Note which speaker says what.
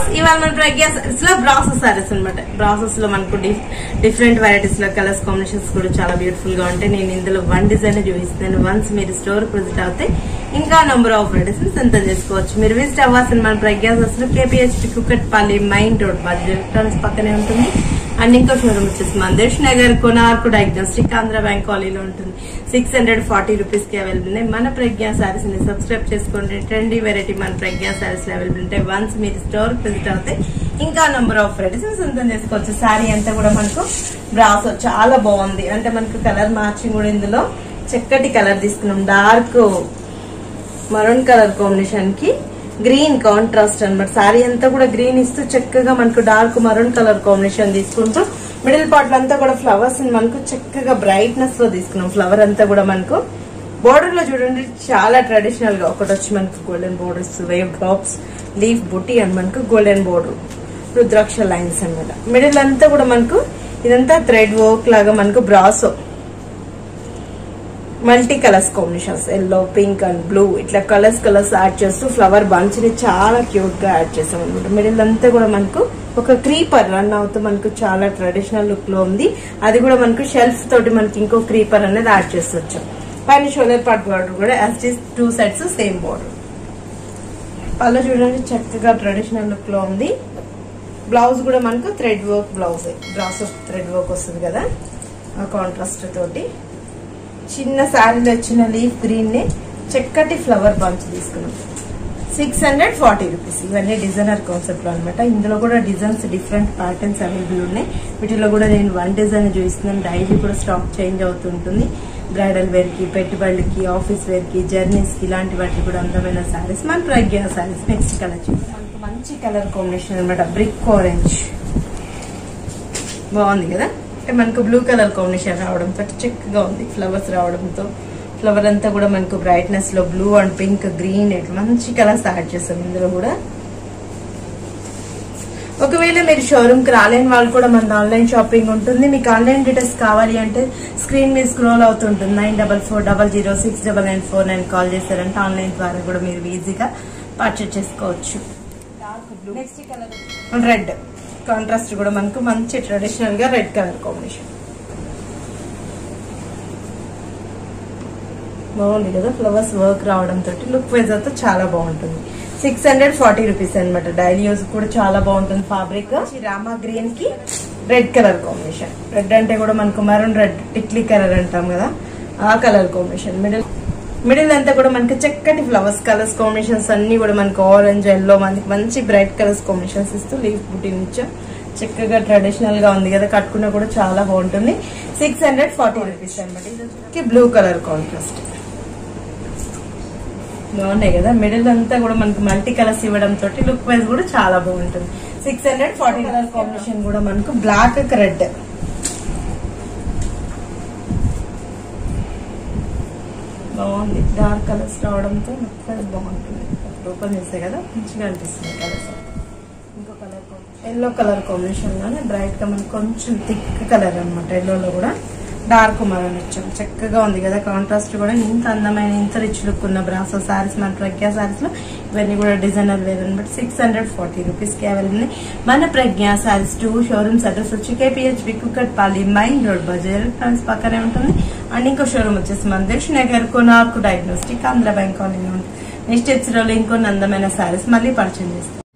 Speaker 1: ఇవాళ మన ప్రజ్ఞా సారీస్ లో బ్రాసెస్ సారీస్ అనమాట బ్రాసెస్ లో మనకు డిఫరెంట్ వెరైటీస్ లో కలర్స్ కాంబినేషన్స్ కూడా చాలా బ్యూటిఫుల్ గా ఉంటాయి నేను ఇందులో వన్ డిజైన్ చూపిస్తున్నాను వన్స్ మీరు స్టోర్ విజిట్ అవుతే ఇంకా నంబర్ ఆఫ్ వెరైటీస్ ని సొంతం చేసుకోవచ్చు మీరు విజిట్ అవ్వాల్సిన మన ప్రజ్ఞా సారీస్ లో KPH Kukatpally main road budget electronics పక్కనే ఉంటుంది అండ్ ఇంకో షోరూమ్ వచ్చేసి మందిర్ష్ నగర్ కొనార్కు డయాగ్నోస్టిక్ ఆంధ్ర బ్యాంక్ కాలనీలో ఉంటుంది సిక్స్ హండ్రెడ్ ఫార్టీ రూపీస్ కి అవైలబుల్ ఉన్నాయి మన ప్రజ్ఞా సారీస్ ని సబ్స్క్రైబ్ చేసుకోండి ట్రెండీ వెరైటీ మన ప్రజ్ఞా సారీస్ లో అవైలబుల్ ఉంటాయి వన్స్ మీరు స్టోర్ విజిట్ అవుతే ఇంకా నంబర్ ఆఫ్ వెరైటీస్ సొంతం చేసుకోవచ్చు సారీ అంతా కూడా మనకు బ్రాస్ చాలా బాగుంది అంటే మనకు కలర్ మ్యాచింగ్ కూడా ఇందులో చక్కటి కలర్ తీసుకున్నాం డార్క్ మరూన్ కలర్ కాంబినేషన్ కి గ్రీన్ కాంట్రాస్ట్ అన్నమాట సారీ అంతా కూడా గ్రీన్ ఇస్తూ చక్కగా మనకు డార్క్ మరూన్ కలర్ కాంబినేషన్ తీసుకుంటూ మిడిల్ పార్ట్ అంతా కూడా ఫ్లవర్స్ మనకు చక్కగా బ్రైట్నెస్ లో తీసుకున్నాం ఫ్లవర్ అంతా కూడా మనకు బోర్డర్ లో చూడండి చాలా ట్రెడిషనల్ గా ఒకటి వచ్చి మనకు golden borders wave drops leaf బుట్టి అండ్ మనకు గోల్డెన్ బోర్డర్ రుద్రాక్ష లైన్స్ అన్నమాట మిడిల్ అంతా కూడా మనకు ఇదంతా థ్రెడ్ వర్క్ లాగా మనకు brasso multi colours combinations yellow pink and blue ఇట్లా కలర్స్ కలర్స్ యాడ్ చేస్తూ ఫ్లవర్ బంచ్ ని చాలా క్యూట్ గా యాడ్ చేసాం అనమాట మిడిల్ అంతా కూడా మనకు ఒక క్రీపర్ రన్ అవుతూ మనకు చాలా ట్రెడిషనల్ లుక్ లో ఉంది అది కూడా మనకు షెల్ఫ్ తోటి మనకి ఇంకో క్రీపర్ అనేది యాడ్ చేసి వచ్చాం పైన షోల్డర్ పార్ట్ బార్డర్ కూడా as two sets same border పళ్ళు చూడండి చక్కగా ట్రెడిషనల్ లుక్ లో ఉంది బ్లౌజ్ కూడా మనకు thread work blouse blouse thread work వస్తుంది కదా ఆ కాంట్రాస్ట్ తోటి చిన్న శారీలో వచ్చిన లీఫ్ గ్రీన్ ని చక్కటి ఫ్లవర్ బంచ్ తీసుకున్నాం సిక్స్ హండ్రెడ్ ఫార్టీ రూపీస్ ఇవన్నీ డిజైనర్ కాన్సెప్ట్ లో అనమాట ఇందులో కూడా డిజైన్స్ డిఫరెంట్ ప్యాటర్న్స్ అవైలబుల్ ఉన్నాయి వీటిలో కూడా నేను వన్ డిజైన్ చూపిస్తున్నాను డైలీ కూడా స్టాక్ చేంజ్ అవుతుంటుంది బ్రైడల్ వేర్ కి పెట్టుబడులకి ఆఫీస్ వేర్ కి జర్నీస్ కి ఇలాంటి వాటికి కూడా అందమైన సారీస్ మన ప్రజ్ఞా సారీస్ నెక్స్ట్ కలర్ మనకు మంచి కలర్ కాంబినేషన్ అనమాట బ్రిక్ ఆరెంజ్ బాగుంది కదా అంటే మనకు బ్లూ కలర్ కాంబినేషన్ రావడంతో చక్కగా ఉంది ఫ్లవర్స్ రావడంతో ఫ్లవర్ అంతా కూడా మనకు బ్రైట్నెస్ లో బ్లూ అండ్ పింక్ గ్రీన్ ఇట్లా మంచి కలర్స్ యాడ్ చేస్తాం ఇందులో కూడా ఒకవేళ మీరు షోరూమ్ కి రాలేని వాళ్ళు కూడా మన ఆన్లైన్ షాపింగ్ ఉంటుంది మీకు ఆన్లైన్ డీటెయిల్స్ కావాలి అంటే స్క్రీన్ మీద స్క్రోల్ అవుతుంటుంది nine double four double zero six double nine four nine call చేశారంటే ఆన్లైన్ ద్వారా కూడా మీరు ఈజీగా పర్చేస్ చేసుకోవచ్చు నెక్స్ట్ కలర్ రెడ్ కాంట్రాస్ట్ కూడా మనకు మంచి ట్రెడిషనల్ గా రెడ్ కలర్ కాంబినేషన్ బాగుంది కదా ఫ్లవర్స్ వర్క్ రావడం తోటి లుక్ వైజ్ అయితే చాలా బాగుంటుంది సిక్స్ హండ్రెడ్ ఫార్టీ రూపీస్ అనమాట డైలీ యూజ్ కూడా చాలా బాగుంటుంది ఫ్యాబ్రిక్ రామా గ్రీన్ కి రెడ్ కలర్ కాంబినేషన్ రెడ్ అంటే కూడా మనకు మరూన్ రెడ్ టిక్లీ కలర్ అంటాం కదా ఆ కలర్ కాంబినేషన్ మిడిల్ మిడిల్ అంతా కూడా మనకి చక్కటి ఫ్లవర్స్ కలర్స్ కాంబినేషన్స్ అన్ని కూడా మనకి ఆరెంజ్ ఎల్లో మనకి మంచి బ్రైట్ కలర్స్ కాంబినేషన్స్ ఇస్తూ లీఫ్ బుట్టి నుంచి చక్కగా ట్రెడిషనల్ గా ఉంది కదా కట్టుకున్నా కూడా చాలా బాగుంటుంది సిక్స్ హండ్రెడ్ ఫార్టీ రూపీస్ అనమాట బ్లూ కలర్ కాంట్రాస్ట్ బాగున్నాయి కదా మిడిల్ అంతా కూడా మనకి మల్టీ కలర్స్ ఇవ్వడం తోటి లుక్ వైజ్ కూడా చాలా బాగుంటుంది six hundred forty colour combination కూడా మనకు బ్లాక్ రెడ్ బాగుంది డార్క్ కలర్స్ రావడంతో లుక్ వైజ్ బాగుంటుంది ఓపెన్ చేస్తే కదా మంచిగా అనిపిస్తుంది కలర్స్ ఇంకో కలర్ ఎల్లో కలర్ కాంబినేషన్ లోనే బ్రైట్ గా మనకు కొంచెం థిక్ కలర్ అనమాట ఎల్లోలో కూడా డార్క్ మరన్ ఇచ్చాం చక్కగా ఉంది కదా కాంట్రాస్ట్ కూడా ఇంత అందమైన ఇంత రిచ్ లుక్ ఉన్న బ్రాసో సారీస్ మన ప్రజ్ఞా సారీస్ లో ఇవన్నీ కూడా డిజైనర్ వేర్ అనమాట సిక్స్ హండ్రెడ్ ఫార్టీ రూపీస్ కి అవైలబుల్ మన Pragnya sarees two showrooms address వచ్చి కేపీహెచ్ కుక్కట్పల్లి మైన్ రోడ్ బజార్ ఫ్రెండ్స్ పక్కనే ఉంటుంది అండ్ ఇంకో షోరూమ్ వచ్చేసి మన Dakshina Nagar Konark diagnostic Andhra bank colony ఉంటుంది నెక్స్ట్ ఎపిసోడ్ లో ఇంకొన్ని అందమైన సారీస్ మళ్ళీ పరిచయం చేస్తాం